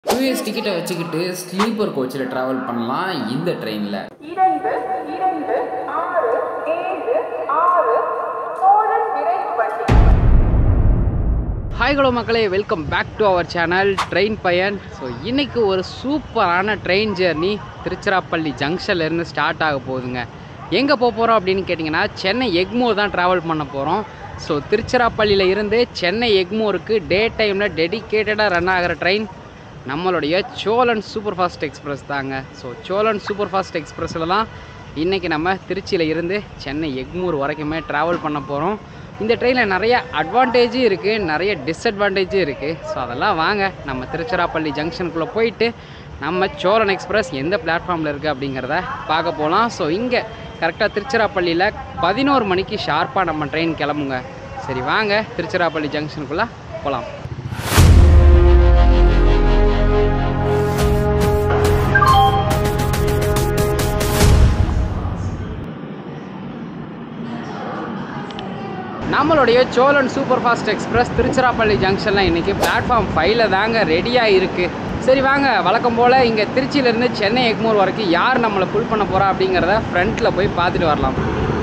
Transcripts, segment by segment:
US டிக்கெட்டை வச்சுக்கிட்டு sleeper கோச்சில் travel பண்ணலாம் இந்த ட்ரெயினில் இரண்டு இரண்டு ஆறு ஏழு ஆறு சோழன் விரைவு வண்டி ஹாய் ஹலோ மக்களே welcome back to our channel train Paiyan so இன்னைக்கு ஒரு சூப்பரான ட்ரெயின் ஜேர்னி திருச்சிராப்பள்ளி ஜங்ஷன்லேருந்து ஸ்டார்ட் ஆக போகுதுங்க எங்கே போக போகிறோம் அப்படின்னு கேட்டிங்கன்னா சென்னை எக்மோர் தான் ட்ராவல் பண்ண போகிறோம் ஸோ திருச்சிராப்பள்ளியில் இருந்து சென்னை எக்மோருக்கு டே டைமில் டெடிக்கேட்டடாக ரன் ஆகிற ட்ரெயின் நம்மளுடைய சோழன் சூப்பர் ஃபாஸ்ட் எக்ஸ்பிரஸ் தாங்க ஸோ சோழன் சூப்பர் ஃபாஸ்ட் எக்ஸ்பிரஸில் தான் இன்றைக்கி நம்ம திருச்சியில் இருந்து சென்னை எக்மூர் வரைக்குமே ட்ராவல் பண்ண போகிறோம் இந்த ட்ரெயினில் நிறைய அட்வான்டேஜும் இருக்குது நிறைய டிஸ்அட்வான்டேஜும் இருக்குது ஸோ அதெல்லாம் வாங்க நம்ம திருச்சிராப்பள்ளி ஜங்ஷனுக்குள்ளே போயிட்டு நம்ம சோழன் எக்ஸ்பிரஸ் எந்த பிளாட்ஃபார்மில் இருக்குது அப்படிங்கிறத பார்க்க போகலாம் ஸோ இங்கே கரெக்டாக திருச்சிராப்பள்ளியில் பதினோரு மணிக்கு ஷார்ப்பாக நம்ம ட்ரெயின் கிளம்புங்க சரி வாங்க திருச்சிராப்பள்ளி ஜங்ஷனுக்குள்ளே போகலாம் நம்மளுடைய Cholan super fast express Tiruchirappalli ஜங்ஷனில் இன்றைக்கி பிளாட்ஃபார்ம் ஃபைவ்ல தாங்க ரெடியாக இருக்குது சரி வாங்க வழக்கம் போல் இங்கே திருச்சியிலேருந்து சென்னை எக்மூர் வரைக்கும் யார் நம்மளை புல் பண்ண போகிறா அப்படிங்கிறத ஃப்ரண்ட்டில் போய் பார்த்துட்டு வரலாம்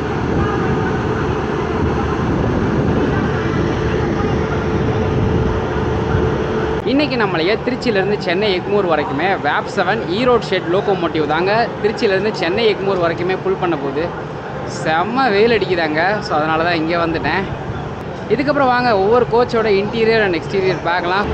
இன்றைக்கி நம்மளைய திருச்சியிலேருந்து சென்னை எக்மூர் வரைக்குமே வேப் செவன் ஈரோடு ஷெட் லோகோமோட்டிவ் தாங்க திருச்சியிலேருந்து சென்னை எக்மூர் வரைக்குமே புல் பண்ண போகுது செம்ம வெயில் அடிக்குதாங்க ஸோ அதனால தான் இங்கே வந்துட்டேன் இதுக்கப்புறம் வாங்க ஒவ்வொரு கோச்சோட இன்டீரியர் அண்ட் எக்ஸ்டீரியர் பார்க்கலாம்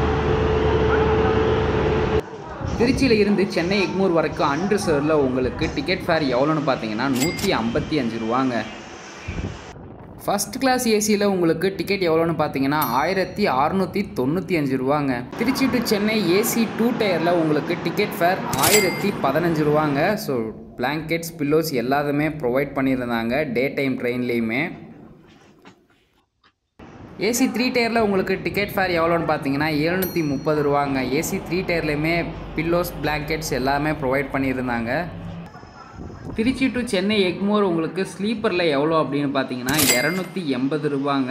திருச்சியில் இருந்து சென்னை எக்மூர் வரைக்கும் அன்ரிசர்வில் உங்களுக்கு டிக்கெட் ஃபேர் எவ்வளோன்னு பார்த்தீங்கன்னா நூற்றி ஐம்பத்தி அஞ்சு ரூபாங்க ஃபஸ்ட் கிளாஸ் ஏசியில் உங்களுக்கு டிக்கெட் எவ்வளோன்னு பார்த்தீங்கன்னா ஆயிரத்தி அறநூற்றி தொண்ணூற்றி அஞ்சு ரூபாங்க Trichy to Chennai AC two டயரில் உங்களுக்கு டிக்கெட் ஃபேர் ஆயிரத்தி பதினஞ்சு ரூபாங்க ஸோ பிளாங்கெட்ஸ் பில்லோஸ் எல்லாத்துமே ப்ரொவைட் பண்ணியிருந்தாங்க டே டைம் ட்ரெயின்லேயுமே ஏசி த்ரீ டயரில் உங்களுக்கு டிக்கெட் ஃபேர் எவ்வளோன்னு பார்த்தீங்கன்னா எழுநூற்றி முப்பது ரூபாங்க ஏசி த்ரீ டயர்லேயுமே பில்லோஸ் பிளாங்கெட்ஸ் எல்லாமே ப்ரொவைட் பண்ணியிருந்தாங்க திருச்சி டு சென்னை எக்மோர் உங்களுக்கு ஸ்லீப்பரில் எவ்வளோ அப்படின்னு பார்த்தீங்கன்னா இரநூத்தி எண்பது ரூபாங்க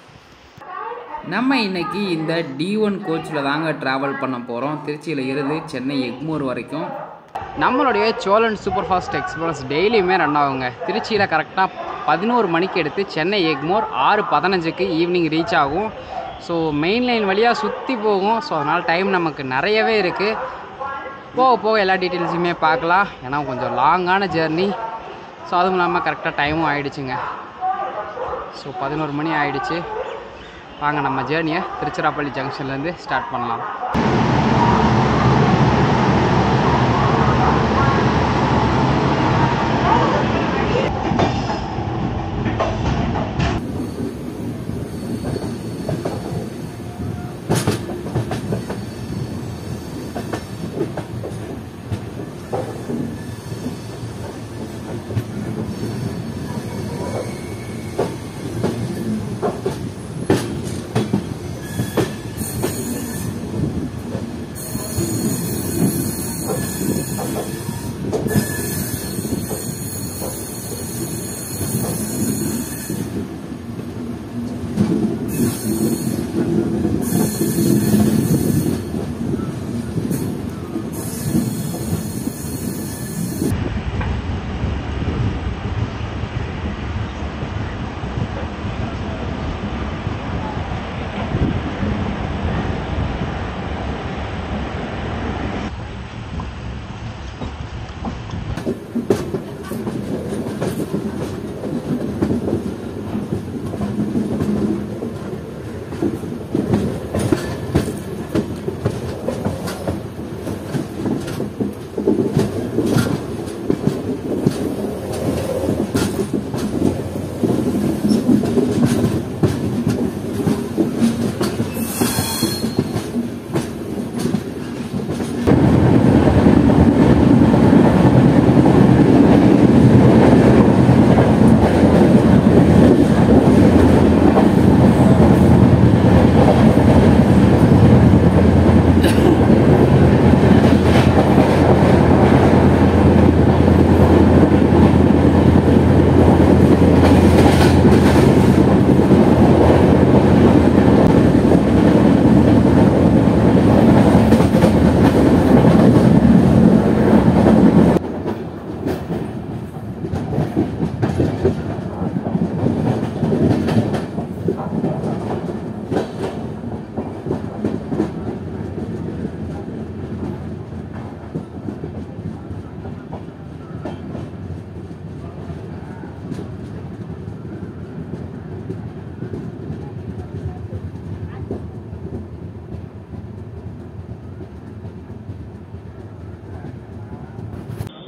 நம்ம இன்னைக்கு இந்த டி ஒன் கோச்சில் தாங்க ட்ராவல் பண்ண போகிறோம் திருச்சியில் இருந்து சென்னை எக்மோர் வரைக்கும் நம்மளுடைய சோழன் சூப்பர் ஃபாஸ்ட் எக்ஸ்பிரஸ் டெய்லியுமே ரன் ஆகுங்க திருச்சியில் கரெக்டாக பதினோரு மணிக்கு எடுத்து சென்னை எக்மோர் ஆறு பதினஞ்சுக்கு ஈவினிங் ரீச் ஆகும் ஸோ மெயின் லைன் வழியாக சுற்றி போகும் ஸோ அதனால் டைம் நமக்கு நிறையவே இருக்குது போக போக எல்லா டீட்டெயில்ஸுமே பார்க்கலாம் ஏன்னா கொஞ்சம் லாங்கான ஜேர்னி ஸோ அதுவும் இல்லாமல் கரெக்டாக டைமும் ஆயிடுச்சுங்க ஸோ பதினோரு மணி ஆயிடுச்சு வாங்க நம்ம ஜேர்னியை திருச்சிராப்பள்ளி ஜங்ஷன்லேருந்து ஸ்டார்ட் பண்ணலாம்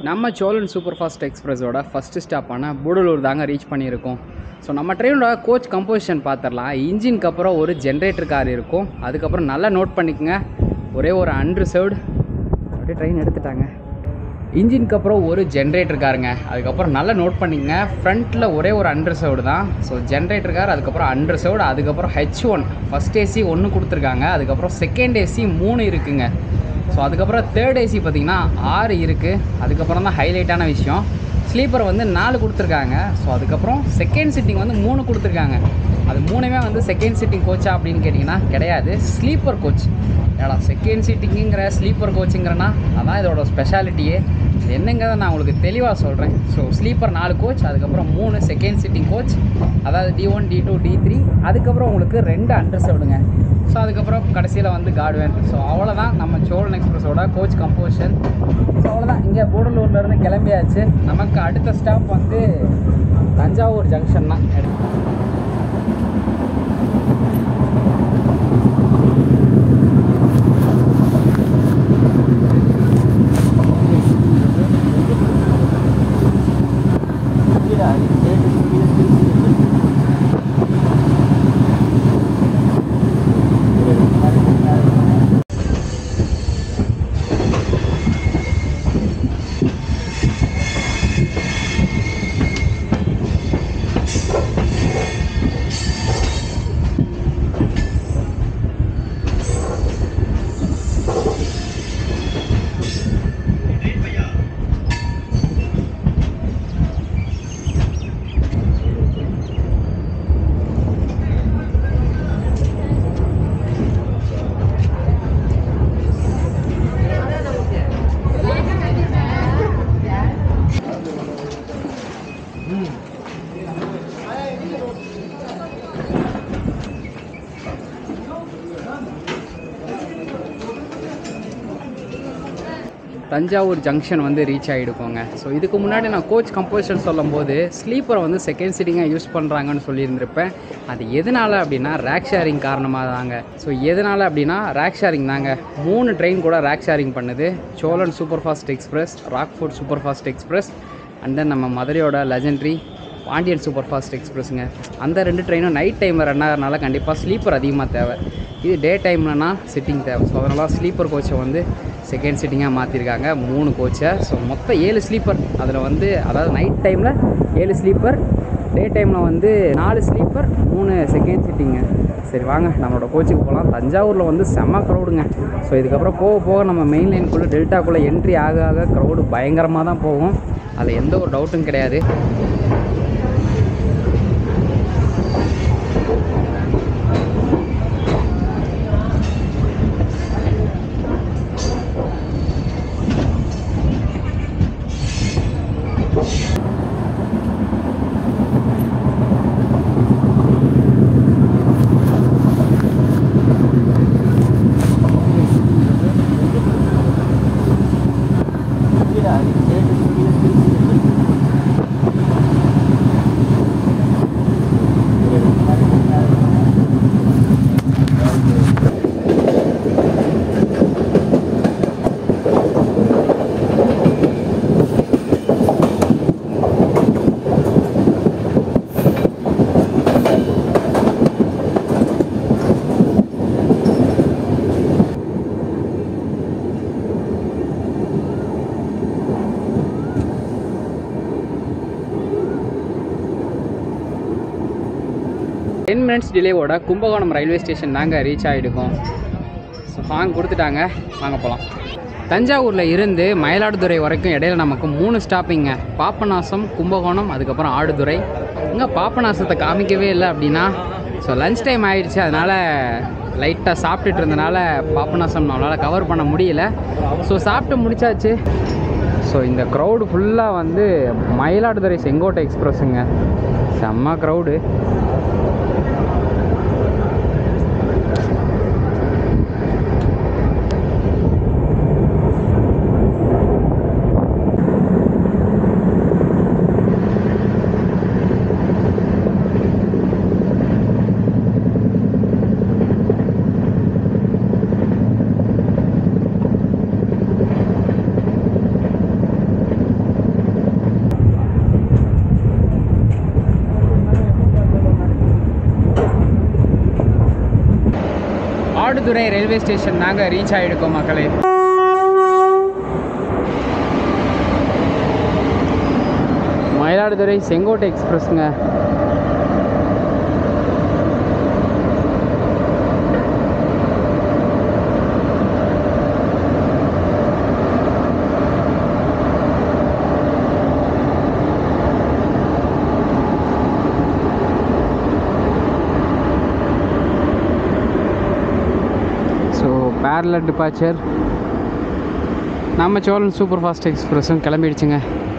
நம்ம சோழன் சூப்பர் ஃபாஸ்ட் எக்ஸ்பிரஸோட ஃபஸ்ட்டு ஸ்டாப்பான கூடலூர் தாங்க ரீச் பண்ணியிருக்கோம் ஸோ நம்ம ட்ரெயினோட கோச் கம்போசிஷன் பார்த்துடலாம் இன்ஜினுக்கு அப்புறம் ஒரு ஜென்ரேட்டர் கார் இருக்கும் அதுக்கப்புறம் நல்லா நோட் பண்ணிக்கோங்க ஒரே ஒரு அன்ரிசர்வ்டு அப்படியே ட்ரெயின் எடுத்துட்டாங்க இன்ஜினுக்கு அப்புறம் ஒரு ஜென்ரேட்டர் காருங்க அதுக்கப்புறம் நல்லா நோட் பண்ணிக்கங்க ஃப்ரண்ட்டில் ஒரே ஒரு அன்ரிசர்வ்டு தான் ஸோ ஜென்ரேட்டர் கார் அதுக்கப்புறம் அன்ரிசர்வ்டு அதுக்கப்புறம் ஹெச் ஒன் ஃபஸ்ட் ஏசி ஒன்று கொடுத்துருக்காங்க அதுக்கப்புறம் செகண்ட் ஏசி மூணு இருக்குங்க ஸோ அதுக்கப்புறம் தேர்ட் ஏசி பார்த்திங்கன்னா ஆறு இருக்குது அதுக்கப்புறம் தான் ஹைலைட்டான விஷயம் ஸ்லீப்பர் வந்து நாலு கொடுத்துருக்காங்க ஸோ அதுக்கப்புறம் செகண்ட் சிட்டிங் வந்து மூணு கொடுத்துருக்காங்க அது மூணுமே வந்து செகண்ட் சிட்டிங் கோச்சா அப்படின்னு கேட்டிங்கன்னா கிடையாது ஸ்லீப்பர் கோச் ஏடா செகண்ட் சீட்டிங்குங்கிற ஸ்லீப்பர் கோச்சுங்கிறனா அதான் இதோட ஸ்பெஷாலிட்டியே இது என்னங்கிறத நான் உங்களுக்கு தெளிவாக சொல்கிறேன் ஸோ ஸ்லீப்பர் நாலு கோச் அதுக்கப்புறம் மூணு செகண்ட் சிட்டிங் கோச் அதாவது D one D two D three அதுக்கப்புறம் உங்களுக்கு ரெண்டு அண்டர்சவுடுங்க ஸோ அதுக்கப்புறம் கடைசியில் வந்து கார்டுவேன் ஸோ அவ்வளோதான் நம்ம சோழன் எக்ஸ்பிரஸோட கோச் கம்போஷன் ஸோ அவ்வளோதான் இங்கே கூடலூர்லேருந்து கிளம்பியாச்சு நமக்கு அடுத்த ஸ்டாப் வந்து தஞ்சாவூர் ஜங்ஷன் தான் தஞ்சாவூர் ஜங்ஷன் வந்து ரீச் ஆகிடுக்கோங்க ஸோ இதுக்கு முன்னாடி நான் கோச் கம்போசிஷன் சொல்லும்போது ஸ்லீப்பரை வந்து செகண்ட் சீட்டிங்காக யூஸ் பண்ணுறாங்கன்னு சொல்லியிருந்திருப்பேன் அது எதனால் அப்படின்னா ரேக் ஷேரிங் காரணமாக தாங்க ஸோ எதனால் அப்படின்னா ரேக் ஷேரிங் தாங்க மூணு ட்ரெயின் கூட ரேக் ஷேரிங் பண்ணுது Cholan super fast express Rockfort super fast express and then நம்ம மதுரையோட லெஜெண்ட்ரி பாண்டியன் சூப்பர் ஃபாஸ்ட் எக்ஸ்பிரஸுங்க அந்த ரெண்டு ட்ரெயினும் நைட் டைமில் ரன் ஆகிறனால கண்டிப்பாக ஸ்லீப்பர் அதிகமாக தேவை இது டே டைம்லனா சிட்டிங் தேவை ஸோ அதனால் ஸ்லீப்பர் கோச்சை வந்து செகண்ட் சிட்டிங்காக மாற்றிருக்காங்க மூணு கோச்சை ஸோ மொத்தம் ஏழு ஸ்லீப்பர் அதில் வந்து அதாவது நைட் டைமில் ஏழு ஸ்லீப்பர் டே டைமில் வந்து நாலு ஸ்லீப்பர் மூணு செகண்ட் சிட்டிங்க சரி வாங்க நம்மளோட கோச்சுக்கு போகலாம் தஞ்சாவூரில் வந்து செம்ம க்ரௌடுங்க ஸோ இதுக்கப்புறம் போக போக நம்ம மெயின் லைனுக்குள்ளே டெல்டாக்குள்ளே என்ட்ரி ஆக ஆக க்ரௌடு பயங்கரமாக தான் போகும் அதில் எந்த ஒரு டவுட்டும் கிடையாது டென் மினிட்ஸ் டிலேவோட கும்பகோணம் ரயில்வே ஸ்டேஷன் தாங்க ரீச் ஆகிடுக்கோம் ஸோ வாங்க கொடுத்துட்டாங்க வாங்க போகலாம் தஞ்சாவூரில் இருந்து மயிலாடுதுறை வரைக்கும் இடையில நமக்கு மூணு ஸ்டாப்பிங்க பாப்பநாசம் கும்பகோணம் அதுக்கப்புறம் ஆடுதுறை இங்கே பாப்பநாசத்தை காமிக்கவே இல்லை அப்படின்னா ஸோ லஞ்ச் டைம் ஆயிடுச்சு அதனால் லைட்டாக சாப்பிட்டுட்டு இருந்தனால பாப்பநாசம் நம்மளால் கவர் பண்ண முடியல ஸோ சாப்பிட்டு முடிச்சாச்சு ஸோ இந்த க்ரௌடு ஃபுல்லாக வந்து மயிலாடுதுறை செங்கோட்டை எக்ஸ்பிரஸுங்க செம்ம க்ரௌடு மயிலாடுதுறை ரயில்வே ஸ்டேஷன் தாங்க ரீச் ஆகிருக்கோம் மக்களே மயிலாடுதுறை செங்கோட்டை எக்ஸ்பிரஸ்ங்க ஸோ பேரலர் டிபார்ச்சர் நம்ம சோழன் சூப்பர் ஃபாஸ்ட் எக்ஸ்பிரஸும் கிளம்பிடுச்சுங்க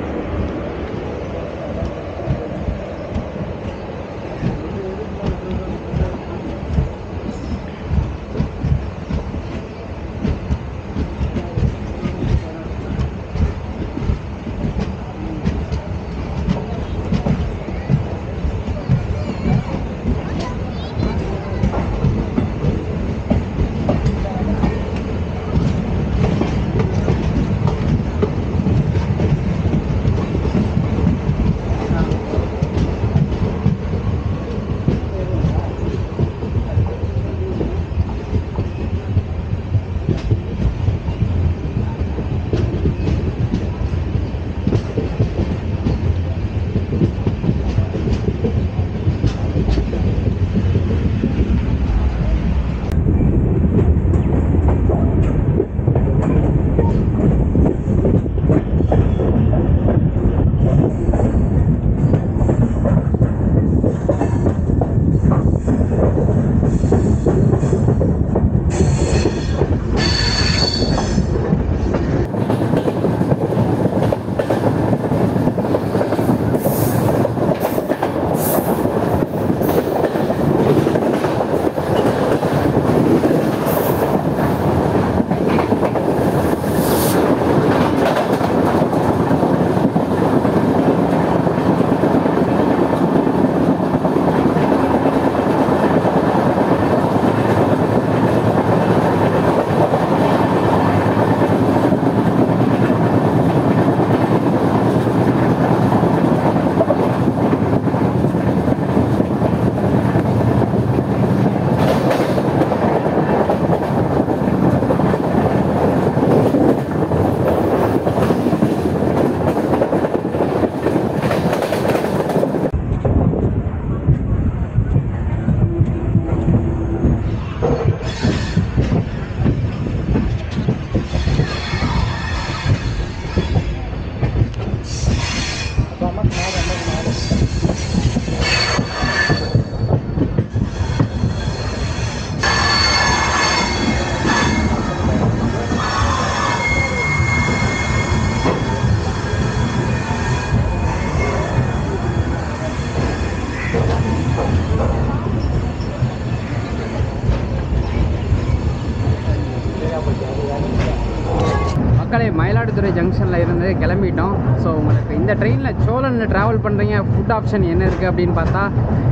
மக்களே மயிலாடுதுறை ஜங்ஷனில் இருந்து கிளம்பிட்டோம் ஸோ உங்களுக்கு இந்த ட்ரெயினில் சோழனில் ட்ராவல் பண்ணுறீங்க ஃபுட் ஆப்ஷன் என்ன இருக்குது அப்படின்னு பார்த்தா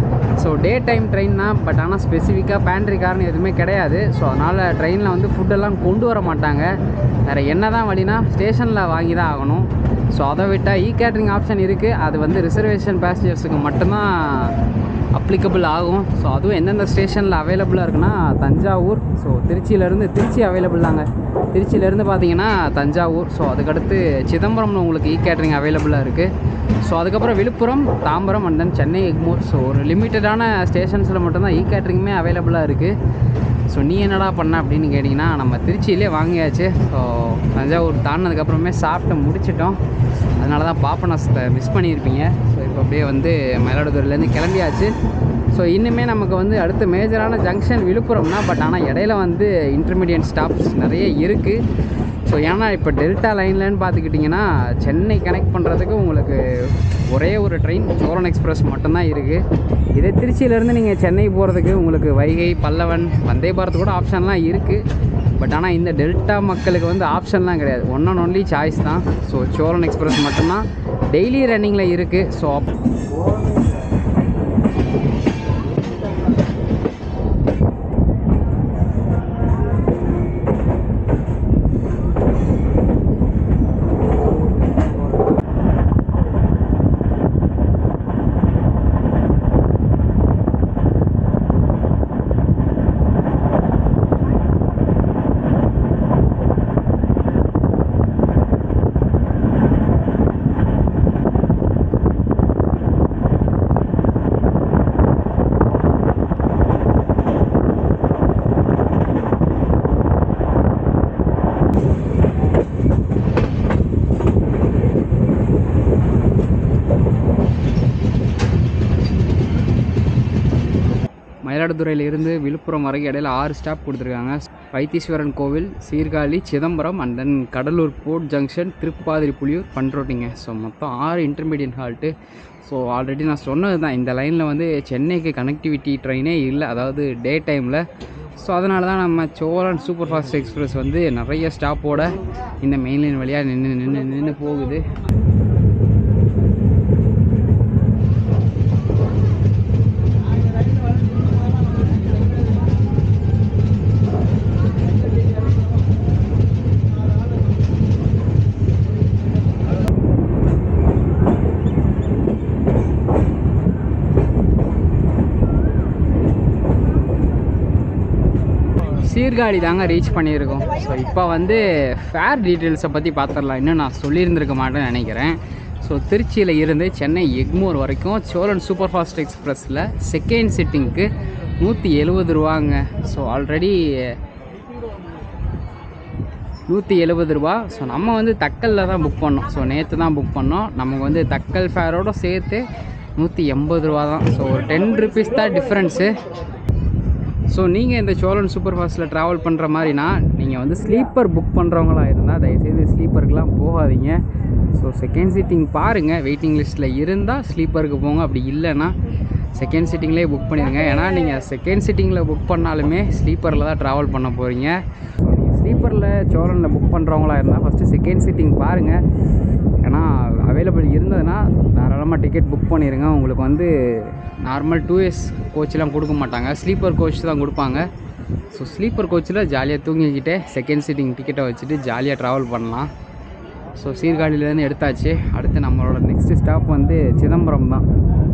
ஸோ டே டைம் ட்ரெயின் தான் பட் ஆனால் ஸ்பெசிஃபிக்காக பேண்ட்ரி கார்னு எதுவுமே கிடையாது ஸோ அதனால் ட்ரெயினில் வந்து ஃபுட்டெல்லாம் கொண்டு வர மாட்டாங்க வேறு என்ன தான் வழினா ஸ்டேஷனில் வாங்கி தான் ஆகணும் ஸோ அதை விட்டால் இ கேட்ரிங் ஆப்ஷன் இருக்குது அது வந்து ரிசர்வேஷன் பேசஞ்சர்ஸுக்கு மட்டும்தான் அப்ளிகபிள் ஆகும் ஸோ அதுவும் எந்தெந்த ஸ்டேஷனில் அவைலபிளாக இருக்குன்னா தஞ்சாவூர் ஸோ திருச்சியிலேருந்து திருச்சி அவைலபிள் தாங்க திருச்சியிலேருந்து பார்த்தீங்கன்னா தஞ்சாவூர் ஸோ அதுக்கடுத்து சிதம்பரம்னு உங்களுக்கு இ கேட்ரிங் அவைலபிளாக இருக்குது ஸோ அதுக்கப்புறம் Villupuram Tambaram and then Chennai Egmore so ஒரு லிமிட்டடான ஸ்டேஷன்ஸில் மட்டும்தான் இ கேட்ரிங்குமே அவைலபிளாக இருக்குது ஸோ நீ என்னடா பண்ண அப்படின்னு கேட்டிங்கன்னா நம்ம திருச்சியிலே வாங்கியாச்சு ஸோ தஞ்சாவூர் தாண்டினதுக்கப்புறமே சாப்பிட்டு முடிச்சிட்டோம் அதனால தான் பாப்பனஸத்தை மிஸ் பண்ணியிருப்பீங்க ஸோ இப்போ அப்படியே வந்து மயிலாடுதுறையிலேருந்து கிளம்பியாச்சு ஸோ இன்னுமே நமக்கு வந்து அடுத்த மேஜரான ஜங்ஷன் விழுப்புரம் தான் பட் ஆனால் இடையில வந்து இன்டர்மீடியட் ஸ்டாப்ஸ் நிறைய இருக்குது ஸோ ஏன்னா இப்போ டெல்டா லைன்லன்னு பார்த்துக்கிட்டிங்கன்னா சென்னை கனெக்ட் பண்ணுறதுக்கு உங்களுக்கு ஒரே ஒரு ட்ரெயின் சோழன் எக்ஸ்பிரஸ் மட்டும்தான் இருக்குது இதே திருச்சியிலேருந்து நீங்கள் சென்னை போகிறதுக்கு உங்களுக்கு வைகை பல்லவன் வந்தே பாரத் கூட ஆப்ஷன்லாம் இருக்குது பட் ஆனால் இந்த டெல்டா மக்களுக்கு வந்து ஆப்ஷன்லாம் கிடையாது ஒன் அண்ட் ஒன்லி சாய்ஸ் தான் ஸோ சோழன் எக்ஸ்பிரஸ் மட்டும்தான் டெய்லி ரன்னிங்கில் இருக்குது ஸோ மயிலாடுதுறையில இருந்து விழுப்புரம் வரைக்கும் இடையில ஆறு ஸ்டாப் கொடுத்துருக்காங்க Vaitheeswaran Koil Sirkazhi Chidambaram and then Cuddalore port junction Tiruppadiripuliyur பண்ரோட்டிங்க ஸோ மொத்தம் ஆறு இன்டர்மீடியட் ஹால்ட்டு ஸோ ஆல்ரெடி நான் சொன்னது தான் இந்த லைனில் வந்து சென்னைக்கு கனெக்டிவிட்டி ட்ரெயினே இல்லை அதாவது டே டைமில் ஸோ அதனால தான் நம்ம சோழன் சூப்பர் ஃபாஸ்ட் எக்ஸ்பிரஸ் வந்து நிறைய ஸ்டாப்போட இந்த மெயின் லைன் வழியாக நின்று நின்று நின்று போகுது சீர்காழி தாங்க ரீச் பண்ணியிருக்கோம் ஸோ இப்போ வந்து ஃபேர் டீட்டெயில்ஸை பற்றி பார்த்துடலாம் இன்னும் நான் சொல்லியிருந்திருக்க மாட்டேன்னு நினைக்கிறேன் ஸோ திருச்சியில் இருந்து சென்னை எக்மோர் வரைக்கும் சோழன் சூப்பர் ஃபாஸ்ட் எக்ஸ்பிரஸில் செகண்ட் சிட்டிங்க்கு நூற்றி எழுபது ரூபாங்க ஸோ ஆல்ரெடி நூற்றி எழுபது ரூபா ஸோ நம்ம வந்து தக்கலில் தான் புக் பண்ணோம் ஸோ நேற்று தான் புக் பண்ணோம் நமக்கு வந்து தக்கல் ஃபேரோடு சேர்த்து நூற்றி எண்பது ரூபா தான் ஸோ ஒரு டென் ருபீஸ் தான் டிஃப்ரென்ஸு ஸோ நீங்கள் இந்த சோழன் சூப்பர் ஃபாஸ்ட்டில் ட்ராவல் பண்ணுற மாதிரினா நீங்கள் வந்து ஸ்லீப்பர் புக் பண்ணுறவங்களா இருந்தால் தயவுசெய்து ஸ்லீப்பருக்குலாம் போகாதீங்க ஸோ செகண்ட் சீட்டிங் பாருங்கள் வெயிட்டிங் லிஸ்ட்டில் இருந்தால் ஸ்லீப்பருக்கு போங்க அப்படி இல்லைன்னா செகண்ட் சீட்டிங்லேயே புக் பண்ணிடுங்க ஏன்னா நீங்கள் செகண்ட் சீட்டிங்கில் புக் பண்ணாலுமே ஸ்லீப்பரில் தான் ட்ராவல் பண்ண போகிறீங்க ஸ்லீப்பரில் சோழனில் புக் பண்ணுறவங்களா இருந்தால் ஃபஸ்ட்டு செகண்ட் சீட்டிங் பாருங்கள் ஏன்னா அவைலபிள் இருந்ததுன்னா தாராளமாக டிக்கெட் புக் பண்ணிடுங்க உங்களுக்கு வந்து நார்மல் டூ இயர்ஸ் கோச்லாம் கொடுக்க மாட்டாங்க ஸ்லீப்பர் கோச் தான் கொடுப்பாங்க ஸோ ஸ்லீப்பர் கோச்சில் ஜாலியாக தூங்கிக்கிட்டே செகண்ட் சீட்டிங் டிக்கெட்டை வச்சுட்டு ஜாலியாக ட்ராவல் பண்ணலாம் ஸோ சீர்காழியிலேருந்து எடுத்தாச்சு அடுத்து நம்மளோட நெக்ஸ்ட் ஸ்டாப் வந்து சிதம்பரம் தான்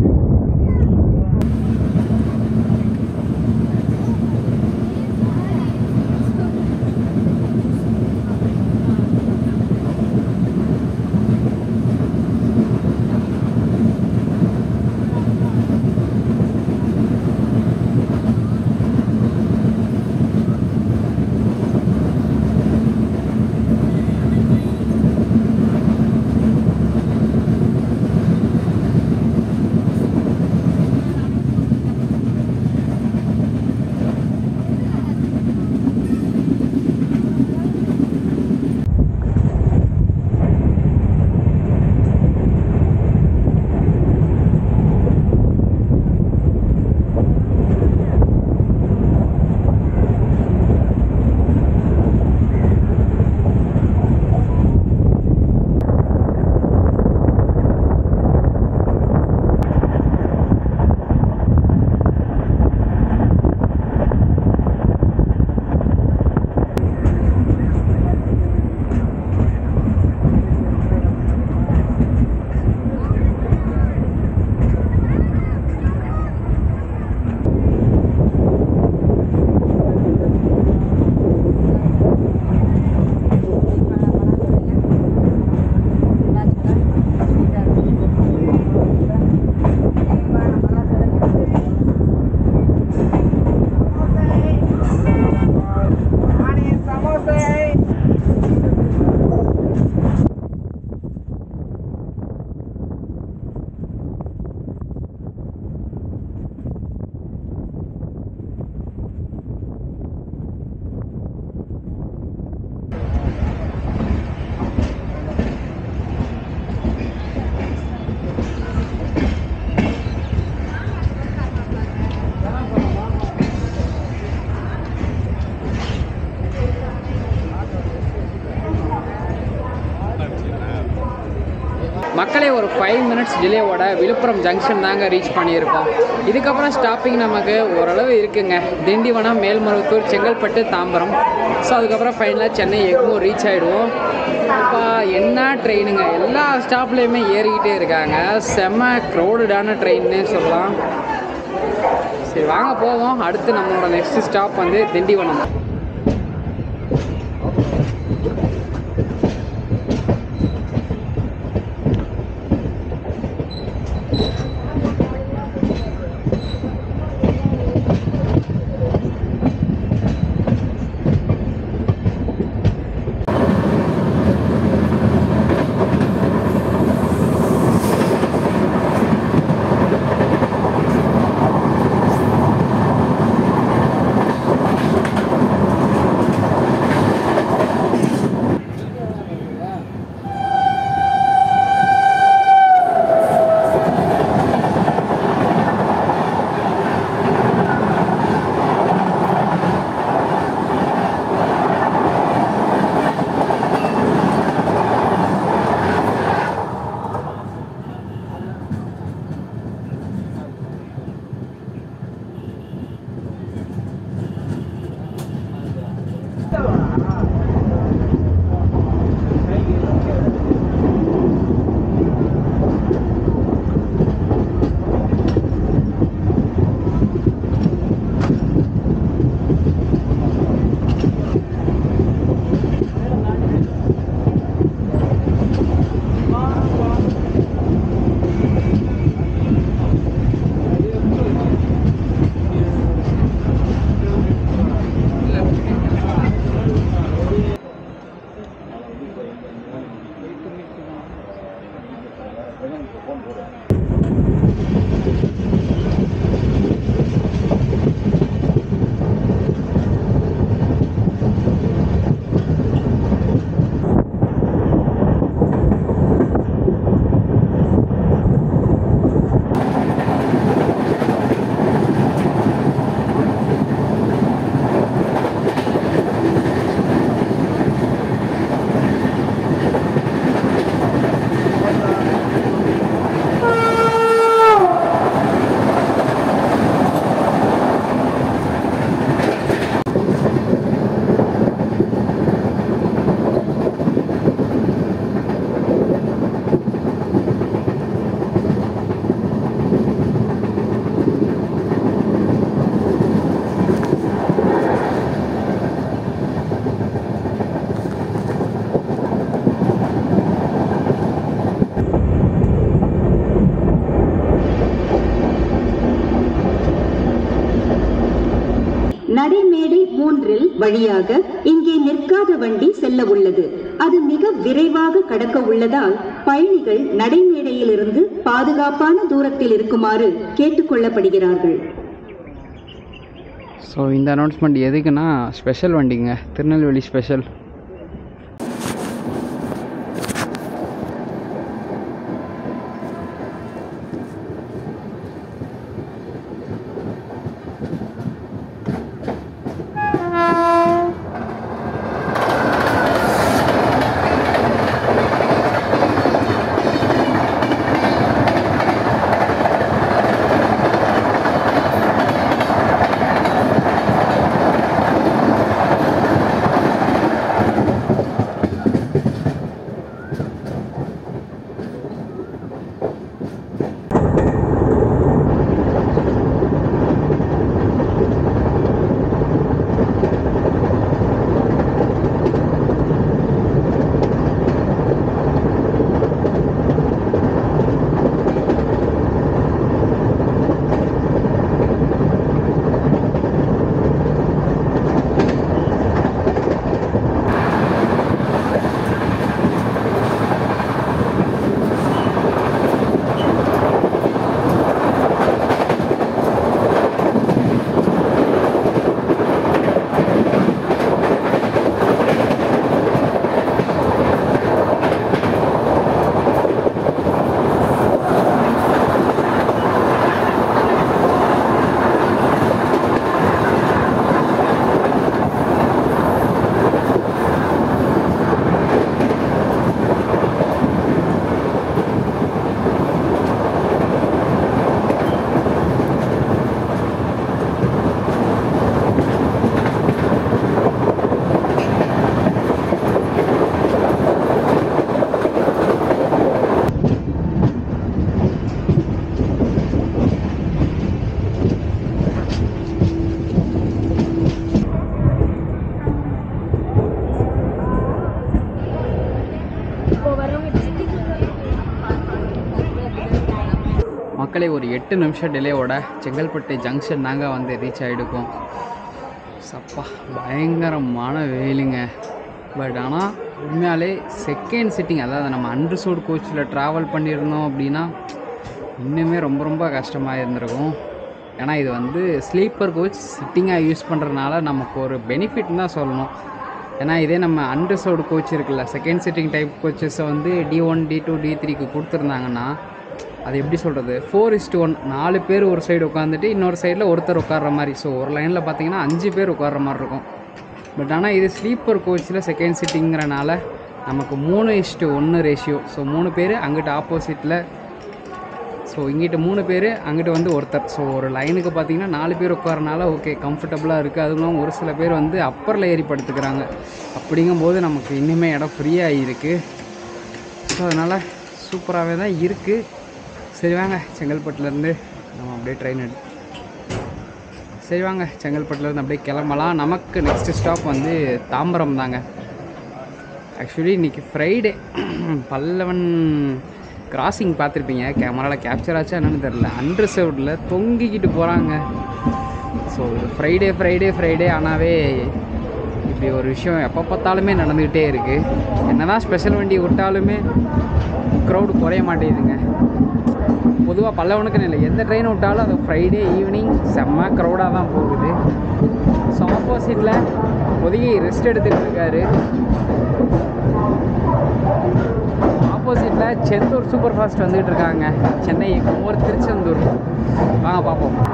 மக்களே ஒரு ஃபைவ் மினிட்ஸ் டிலேவோட விழுப்புரம் ஜங்ஷன் தாங்க ரீச் பண்ணியிருக்கோம் இதுக்கப்புறம் ஸ்டாப்பிங் நமக்கு ஓரளவு இருக்குங்க திண்டிவனம் மேல்மருவத்தூர் செங்கல்பட்டு தாம்பரம் ஸோ அதுக்கப்புறம் ஃபைனலாக சென்னை எக்மூர் ரீச் ஆகிடுவோம் அப்பா என்ன ட்ரெயினுங்க எல்லா ஸ்டாப்லேயுமே ஏறிக்கிட்டே இருக்காங்க செம்ம க்ரௌடடான ட்ரெயின்னு சொல்லலாம் சரி வாங்க போவோம் அடுத்து நம்மளோட நெக்ஸ்ட் ஸ்டாப் வந்து திண்டிவனம் நடைமேடை மூன்றில் வழியாக இங்கே நிற்காத வண்டி செல்ல உள்ளது அது மிக விரைவாக கடக்க உள்ளதால் பயணிகள் நடைமேடையிலிருந்து பாதுகாப்பான தூரத்தில் இருக்குமாறு கேட்டுக்கொள்ளப்படுகிறார்கள் ஸோ இந்த அனௌன்ஸ்மெண்ட் எதுக்குன்னா ஸ்பெஷல் வண்டிங்க திருநெல்வேலி ஸ்பெஷல் மக்களே ஒரு எட்டு நிமிஷம் டிலேவோட செங்கல்பட்டு ஜங்ஷன் நாங்கள் வந்து ரீச் ஆகிடுக்கோம் சப்பா பயங்கரமான வெயிலுங்க பட் ஆனால் உண்மையாலே செகண்ட் சிட்டிங் அதாவது நம்ம அண்டர்சூட் கோச்சில் ட்ராவல் பண்ணியிருந்தோம் அப்படின்னா இன்னுமே ரொம்ப ரொம்ப கஷ்டமாக இருந்திருக்கும் ஏன்னா இது வந்து ஸ்லீப்பர் கோச் சிட்டிங்காக யூஸ் பண்ணுறதுனால நமக்கு ஒரு பெனிஃபிட்னு தான் சொல்லணும் ஏன்னா இதே நம்ம அண்டர்சோடு கோச் இருக்குல்ல செகண்ட் சிட்டிங் டைப் கோச்சஸை வந்து D one D two D த்ரீக்கு கொடுத்துருந்தாங்கன்னா அது எப்படி சொல்கிறது ஃபோர் இஸ்டு ஒன் நாலு பேர் ஒரு சைடு உட்காந்துட்டு இன்னொரு சைடில் ஒருத்தர் உட்கார்ற மாதிரி ஸோ ஒரு லைனில் பார்த்தீங்கன்னா அஞ்சு பேர் உட்கார்ற மாதிரி இருக்கும் பட் ஆனால் இது ஸ்லீப்பர் கோச்சில் செகண்ட் சிட்டிங்கிறனால நமக்கு மூணு இஸ்டு ஒன்று ரேஷியோ ஸோ மூணு பேர் அங்கிட்டு ஆப்போசிட்டில் ஸோ இங்கிட்டு மூணு பேர் அங்கிட்டு வந்து ஒருத்தர் ஸோ ஒரு லைனுக்கு பார்த்தீங்கன்னா நாலு பேர் உட்காரனால ஓகே கம்ஃபர்டபுளாக இருக்குது அதுவும் இல்லாமல் ஒரு சில பேர் வந்து அப்பரில் ஏறி படுத்துக்கிறாங்க அப்படிங்கும்போது நமக்கு இன்னுமே இடம் ஃப்ரீயாக இருக்குது ஸோ அதனால் சூப்பராகவே தான் இருக்குது சரி வாங்க செங்கல்பட்டுலேருந்து நம்ம அப்படியே ட்ரெயின் எடு சரி வாங்க செங்கல்பட்டுலேருந்து அப்படியே கிளம்பலாம் நமக்கு நெக்ஸ்ட் ஸ்டாப் வந்து தாம்பரம் தாங்க ஆக்சுவலி இன்றைக்கி ஃப்ரைடே பல்லவன் கிராசிங் பார்த்துருப்பீங்க கேமராவில் கேப்சர் ஆச்சா என்னன்னு தெரில அன்ரிசர்வ்டில் தொங்கிக்கிட்டு போகிறாங்க ஸோ இது ஃப்ரைடே ஃப்ரைடே ஃப்ரைடே ஆனாவே இப்படி ஒரு விஷயம் எப்போ பார்த்தாலுமே நடந்துக்கிட்டே இருக்குது என்னதான் ஸ்பெஷல் வண்டி விட்டாலுமே க்ரௌடு குறைய மாட்டேங்குதுங்க பொதுவாக பல்லவனுக்குன்னு இல்லை எந்த ட்ரெயின் விட்டாலும் அது ஃப்ரைடே ஈவினிங் செம்ம க்ரௌடாக தான் போகுது ஸோ ஆப்போசிட்டில் ஒதுங்கி ரெஸ்ட் எடுத்துகிட்டு இருக்காரு ஆப்போசிட்டில் செந்தூர் சூப்பர் ஃபாஸ்ட் வந்துகிட்டு இருக்காங்க சென்னை எக்மோர் திருச்செந்தூர் வாங்க பார்ப்போம்